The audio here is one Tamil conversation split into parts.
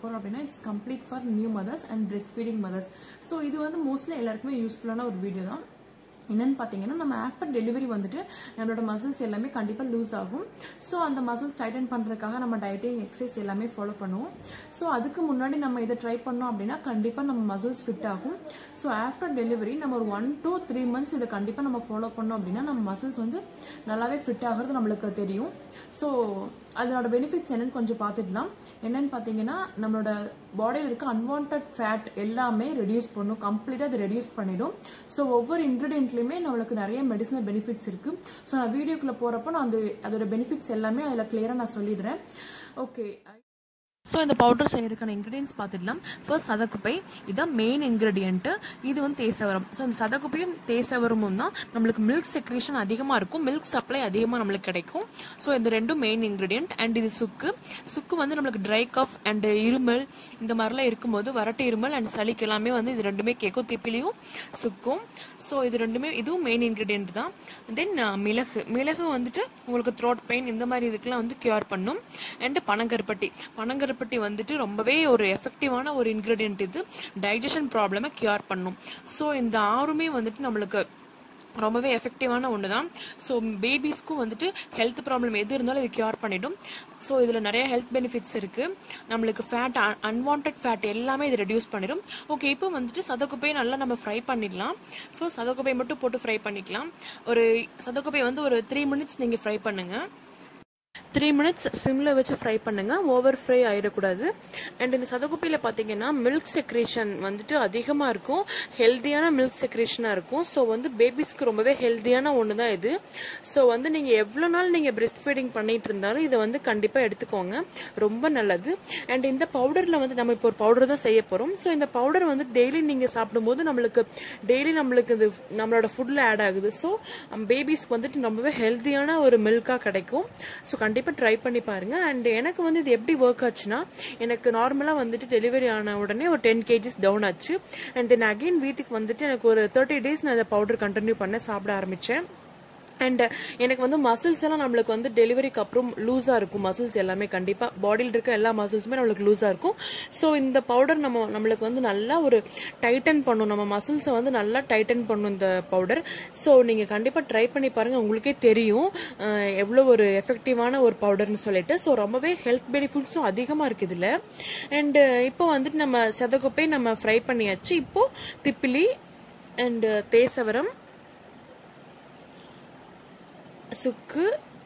பார்க்க போகிறோம் அப்படின்னா it's complete for new mothers and breast feeding mothers so இது வந்து மோஸ்ட்லி எல்லாருக்குமே யூஸ்ஃபுல்லான ஒரு வீடியோ தான் என்னன்னு பார்த்தீங்கன்னா நம்ம ஆஃப்டர் டெலிவரி வந்துட்டு நம்மளோட மசில்ஸ் எல்லாமே கண்டிப்பாக லூஸ் ஆகும் ஸோ அந்த மசில்ஸ் டைட்டன் பண்ணுறதுக்காக நம்ம டயட்டிங் எக்ஸசைஸ் எல்லாமே ஃபாலோ பண்ணுவோம் ஸோ அதுக்கு முன்னாடி நம்ம இதை ட்ரை பண்ணோம் அப்படின்னா கண்டிப்பாக நம்ம மசில்ஸ் ஃபிட் ஆகும் ஸோ ஆஃப்டர் டெலிவரி நம்ம ஒரு ஒன் டூ த்ரீ மந்த்ஸ் இதை கண்டிப்பாக நம்ம ஃபாலோ பண்ணோம் அப்படின்னா நம்ம மசில்ஸ் வந்து நல்லாவே ஃபிட் ஆகிறது நம்மளுக்கு தெரியும் ஸோ அதனோட பெனிஃபிட்ஸ் என்னன்னு கொஞ்சம் பார்த்துக்கலாம் என்னன்னு பார்த்தீங்கன்னா நம்மளோட பாடியில் இருக்க அன்வான்ட் ஃபேட் எல்லாமே ரெடியூஸ் பண்ணும் கம்ப்ளீட்டாக அதை ரெடியூஸ் பண்ணிடும் ஸோ ஒவ்வொரு இன்க்ரீடியன்ட்லையுமே நம்மளுக்கு நிறைய மெடிசனல் பெனிஃபிட்ஸ் இருக்கு ஸோ நான் வீடியோக்குள்ளே போகிறப்போ நான் அந்த அதோட பெனிஃபிட்ஸ் எல்லாமே அதில் கிளியராக நான் சொல்லிடுறேன் ஓகே ஸோ இந்த பவுடர் செய்யறதுக்கான இன்க்ரீடியன்ஸ் பார்த்துடலாம் ஃபர்ஸ்ட் சதக்குப்பை இதுதான் மெயின் இன்க்ரீடியன்ட்டு இது வந்து தேசவரம் ஸோ இந்த சதக்குப்பையும் தேசவரமும் தான் நம்மளுக்கு மில்க் செக்ரேஷன் அதிகமாக இருக்கும் மில்க் சப்ளை அதிகமாக நம்மளுக்கு கிடைக்கும் ஸோ இந்த ரெண்டும் மெயின் இன்க்ரீடியன்ட் அண்ட் இது சுக்கு சுக்கு வந்து நம்மளுக்கு ட்ரை கஃப் அண்ட் இருமல் இந்த மாதிரிலாம் இருக்கும்போது வரட்டு இருமல் அண்ட் சளிக்கு எல்லாமே வந்து இது ரெண்டுமே கேட்கும் திப்பிலையும் சுக்கும் ஸோ இது ரெண்டுமே இதுவும் மெயின் இன்க்ரீடியன்ட் தான் தென் மிளகு மிளகு வந்துட்டு உங்களுக்கு த்ரோட் பெயின் இந்த மாதிரி இதுக்கெல்லாம் வந்து கியூர் பண்ணும் அண்ட் பனங்கருப்பட்டி பனங்கரு கருப்பட்டி வந்துட்டு ரொம்பவே ஒரு எஃபெக்டிவான ஒரு இன்க்ரீடியன்ட் இது டைஜஷன் ப்ராப்ளமை கியூர் பண்ணும் ஸோ இந்த ஆறுமே வந்துட்டு நம்மளுக்கு ரொம்பவே எஃபெக்டிவான ஒன்று தான் ஸோ பேபிஸ்க்கும் வந்துட்டு ஹெல்த் ப்ராப்ளம் எது இருந்தாலும் இது கியூர் பண்ணிடும் ஸோ இதில் நிறைய ஹெல்த் பெனிஃபிட்ஸ் இருக்குது நம்மளுக்கு ஃபேட் அன்வான்ட் ஃபேட் எல்லாமே இது ரெடியூஸ் பண்ணிடும் ஓகே இப்போ வந்துட்டு சதக்குப்பையை நல்லா நம்ம ஃப்ரை பண்ணிடலாம் ஃபர்ஸ்ட் சதக்குப்பை மட்டும் போட்டு ஃப்ரை பண்ணிக்கலாம் ஒரு சதக்குப்பை வந்து ஒரு த்ரீ மினிட்ஸ் நீங்கள் ஃப்ரை பண்ணுங்கள் த்ரீ மினிட்ஸ் சிம்மில் வச்சு ஃப்ரை பண்ணுங்க ஓவர் ஃப்ரை ஆகிடக்கூடாது அண்ட் இந்த சதகுப்பியில் பார்த்தீங்கன்னா மில்க் செக்ரேஷன் வந்துட்டு அதிகமாக இருக்கும் ஹெல்த்தியான மில்க் செக்ரேஷனாக இருக்கும் ஸோ வந்து பேபிஸ்க்கு ரொம்பவே ஹெல்த்தியான ஒன்று தான் இது ஸோ வந்து நீங்கள் எவ்வளோ நாள் நீங்கள் பிரெஸ்ட் ஃபீடிங் பண்ணிட்டு இருந்தாலும் இதை வந்து கண்டிப்பாக எடுத்துக்கோங்க ரொம்ப நல்லது அண்ட் இந்த பவுடரில் வந்து நம்ம இப்போ ஒரு பவுடர் தான் செய்ய போகிறோம் ஸோ இந்த பவுடர் வந்து டெய்லி நீங்கள் சாப்பிடும்போது நம்மளுக்கு டெய்லி நம்மளுக்கு இது நம்மளோட ஃபுட்டில் ஆட் ஆகுது ஸோ பேபிஸ்க்கு வந்துட்டு ரொம்பவே ஹெல்த்தியான ஒரு மில்காக கிடைக்கும் ஸோ கண்டிப்பாக ட்ரை பண்ணி பாருங்க அண்ட் எனக்கு வந்து இது எப்படி ஒர்க் ஆச்சுன்னா எனக்கு நார்மலாக வந்துட்டு டெலிவரி ஆன உடனே ஒரு டென் கேஜிஸ் டவுன் ஆச்சு அண்ட் தென் அகைன் வீட்டுக்கு வந்துட்டு எனக்கு ஒரு தேர்ட்டி டேஸ் நான் இந்த பவுடர் கண்டினியூ பண்ண சாப்பிட ஆரம்பித்தேன் அண்ட் எனக்கு வந்து மசில்ஸ் எல்லாம் நம்மளுக்கு வந்து டெலிவரிக்கு அப்புறம் லூஸாக இருக்கும் மசில்ஸ் எல்லாமே கண்டிப்பாக பாடியில் இருக்க எல்லா மசில்ஸுமே நம்மளுக்கு லூஸாக இருக்கும் ஸோ இந்த பவுடர் நம்ம நம்மளுக்கு வந்து நல்லா ஒரு டைட்டன் பண்ணும் நம்ம மசில்ஸை வந்து நல்லா டைட்டன் பண்ணும் இந்த பவுடர் ஸோ நீங்கள் கண்டிப்பாக ட்ரை பண்ணி பாருங்கள் உங்களுக்கே தெரியும் எவ்வளோ ஒரு எஃபெக்டிவான ஒரு பவுடர்னு சொல்லிட்டு ஸோ ரொம்பவே ஹெல்த் பெனிஃபிட்ஸும் அதிகமாக இருக்குது இதில் அண்டு இப்போ வந்துட்டு நம்ம சதகுப்பை நம்ம ஃப்ரை பண்ணியாச்சு இப்போ திப்பிலி அண்டு தேசவரம் சுக்கு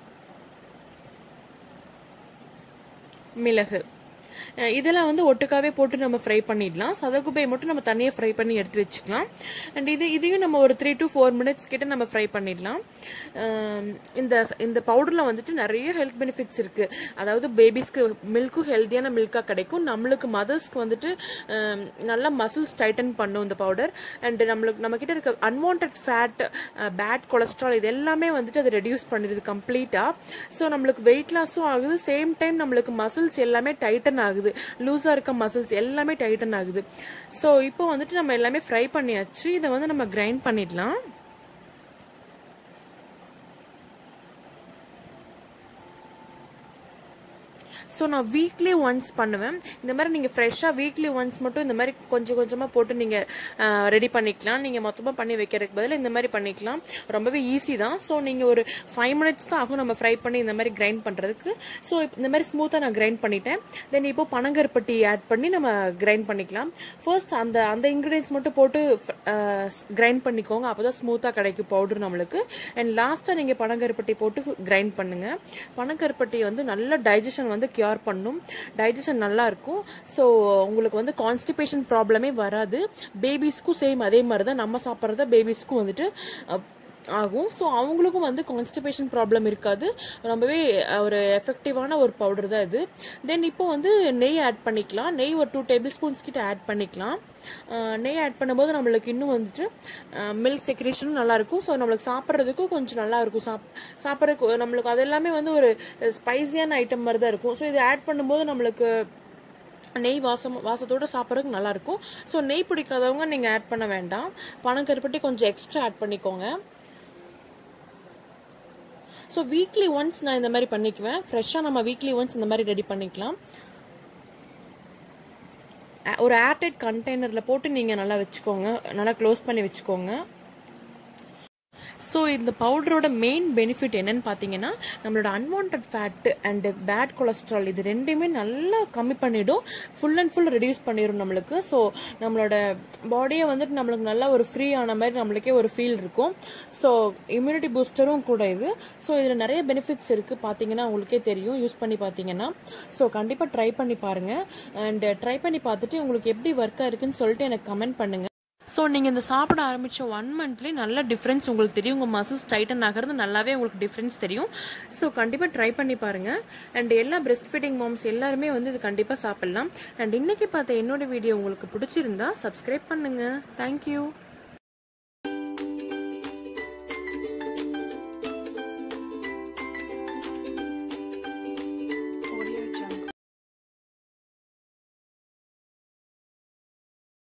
மிளகு இதெல்லாம் வந்து ஒட்டுக்காவே போட்டு நம்ம ஃப்ரை பண்ணிடலாம் சதகுப்பையை மட்டும் நம்ம தனியாக ஃப்ரை பண்ணி எடுத்து வச்சுக்கலாம் அண்ட் இது இதையும் நம்ம ஒரு த்ரீ டு ஃபோர் மினிட்ஸ் கிட்ட நம்ம ஃப்ரை பண்ணிடலாம் இந்த இந்த பவுடரில் வந்துட்டு நிறைய ஹெல்த் பெனிஃபிட்ஸ் இருக்குது அதாவது பேபிஸ்க்கு மில்க்கும் ஹெல்த்தியான மில்காக கிடைக்கும் நம்மளுக்கு மதர்ஸ்க்கு வந்துட்டு நல்லா மசில்ஸ் டைட்டன் பண்ணும் இந்த பவுடர் அண்ட் நம்மளுக்கு நம்ம கிட்ட இருக்க அன்வான்ட் ஃபேட் பேட் கொலஸ்ட்ரால் இது எல்லாமே வந்துட்டு அதை ரெடியூஸ் பண்ணிடுது கம்ப்ளீட்டாக ஸோ நம்மளுக்கு வெயிட் லாஸும் ஆகுது சேம் டைம் நம்மளுக்கு மசில்ஸ் எல்லாமே டைட்டன் ஆகுது லூஸாக இருக்க மசில்ஸ் எல்லாமே டைட்டன் ஆகுது ஸோ இப்போ வந்துட்டு நம்ம எல்லாமே ஃப்ரை பண்ணியாச்சு இதை வந்து நம்ம கிரைண்ட் பண்ணிடலாம் ஸோ நான் வீக்லி ஒன்ஸ் பண்ணுவேன் இந்த மாதிரி நீங்கள் ஃப்ரெஷ்ஷாக வீக்லி ஒன்ஸ் மட்டும் இந்த மாதிரி கொஞ்சம் கொஞ்சமாக போட்டு நீங்கள் ரெடி பண்ணிக்கலாம் நீங்கள் மொத்தமாக பண்ணி வைக்கிறதுக்கு பதில் இந்த மாதிரி பண்ணிக்கலாம் ரொம்பவே ஈஸி தான் ஸோ நீங்கள் ஒரு ஃபைவ் மினிட்ஸ் தான் ஆகும் நம்ம ஃப்ரை பண்ணி இந்த மாதிரி கிரைண்ட் பண்ணுறதுக்கு ஸோ இந்த மாதிரி ஸ்மூத்தாக நான் கிரைண்ட் பண்ணிட்டேன் தென் இப்போ பனங்கருப்பட்டி ஆட் பண்ணி நம்ம கிரைண்ட் பண்ணிக்கலாம் ஃபர்ஸ்ட் அந்த அந்த இன்க்ரீடியன்ஸ் மட்டும் போட்டு கிரைண்ட் பண்ணிக்கோங்க அப்போ தான் ஸ்மூத்தாக கிடைக்கும் பவுடர் நம்மளுக்கு அண்ட் லாஸ்ட்டாக நீங்கள் பனங்கருப்பட்டி போட்டு கிரைண்ட் பண்ணுங்கள் பனங்கருப்பட்டி வந்து நல்ல டைஜஷன் வந்து கியூர் பண்ணும் டைஜஷன் நல்லா இருக்கும் ஸோ உங்களுக்கு வந்து கான்ஸ்டிபேஷன் ப்ராப்ளமே வராது பேபிஸ்க்கும் சேம் அதே மாதிரி தான் நம்ம சாப்பிட்றத பேபிஸ்க்கும் வந்துட்டு ஆகும் ஸோ அவங்களுக்கும் வந்து கான்ஸ்டிபேஷன் ப்ராப்ளம் இருக்காது ரொம்பவே ஒரு எஃபெக்டிவான ஒரு பவுடர் தான் இது தென் இப்போ வந்து நெய் ஆட் பண்ணிக்கலாம் நெய் ஒரு டூ டேபிள் ஸ்பூன்ஸ் கிட்ட ஆட் பண்ணிக்கலாம் நெய் ஆட் பண்ணும்போது நம்மளுக்கு இன்னும் வந்துட்டு மில்க் செக்ரேஷனும் நல்லாயிருக்கும் ஸோ நம்மளுக்கு சாப்பிட்றதுக்கும் கொஞ்சம் நல்லா இருக்கும் சாப் சாப்பிட்றதுக்கு நம்மளுக்கு அது எல்லாமே வந்து ஒரு ஸ்பைசியான ஐட்டம் மாதிரி தான் இருக்கும் ஸோ இது ஆட் பண்ணும்போது நம்மளுக்கு நெய் வாசம் வாசத்தோடு சாப்பிட்றதுக்கு நல்லாயிருக்கும் ஸோ நெய் பிடிக்காதவங்க நீங்கள் ஆட் பண்ண வேண்டாம் பனங்கருப்பட்டி கொஞ்சம் எக்ஸ்ட்ரா ஆட் பண்ணிக்கோங்க ஸோ வீக்லி ஒன்ஸ் நான் இந்த மாதிரி பண்ணிக்குவேன் ஃப்ரெஷ்ஷாக நம்ம வீக்லி ஒன்ஸ் இந்த மாதிரி ரெடி பண்ணிக்கலாம் அ- ஒரு ஏர்டைட் கண்டெய்னரில் போட்டு நீங்கள் நல்லா வச்சுக்கோங்க நல்லா க்ளோஸ் பண்ணி வச்சுக்கோங்க ஸோ இந்த பவுடரோட மெயின் பெனிஃபிட் என்னன்னு பார்த்தீங்கன்னா நம்மளோட unwanted fat and bad cholesterol இது ரெண்டுமே நல்லா கம்மி பண்ணிடும் ஃபுல் அண்ட் ஃபுல் ரெடியூஸ் பண்ணிடும் நம்மளுக்கு ஸோ நம்மளோட பாடியை வந்துட்டு நம்மளுக்கு நல்ல ஒரு ஃப்ரீ ஆன மாதிரி நம்மளுக்கே ஒரு ஃபீல் இருக்கும் ஸோ இம்யூனிட்டி பூஸ்டரும் கூட இது ஸோ இதில் நிறைய பெனிஃபிட்ஸ் இருக்குது பார்த்தீங்கன்னா உங்களுக்கே தெரியும் யூஸ் பண்ணி பார்த்தீங்கன்னா ஸோ கண்டிப்பாக ட்ரை பண்ணி பாருங்கள் அண்ட் ட்ரை பண்ணி பார்த்துட்டு உங்களுக்கு எப்படி ஒர்க்காக இருக்குன்னு சொல்லிட்டு எனக்கு கமெண்ட் பண்ணுங்கள் ஸோ நீங்கள் இந்த சாப்பிட ஆரம்பித்த ஒன் மந்த்லேயே நல்ல டிஃப்ரென்ஸ் உங்களுக்கு தெரியும் உங்கள் மசில்ஸ் டைட்டன் ஆகிறது நல்லாவே உங்களுக்கு டிஃப்ரென்ஸ் தெரியும் ஸோ கண்டிப்பாக ட்ரை பண்ணி பாருங்கள் அண்ட் எல்லா பிரெஸ்ட் ஃபீடிங் மாம்ஸ் எல்லாருமே வந்து இது கண்டிப்பாக சாப்பிட்லாம் அண்ட் இன்றைக்கி பார்த்த என்னோட வீடியோ உங்களுக்கு பிடிச்சிருந்தா சப்ஸ்கிரைப் பண்ணுங்கள் தேங்க்யூ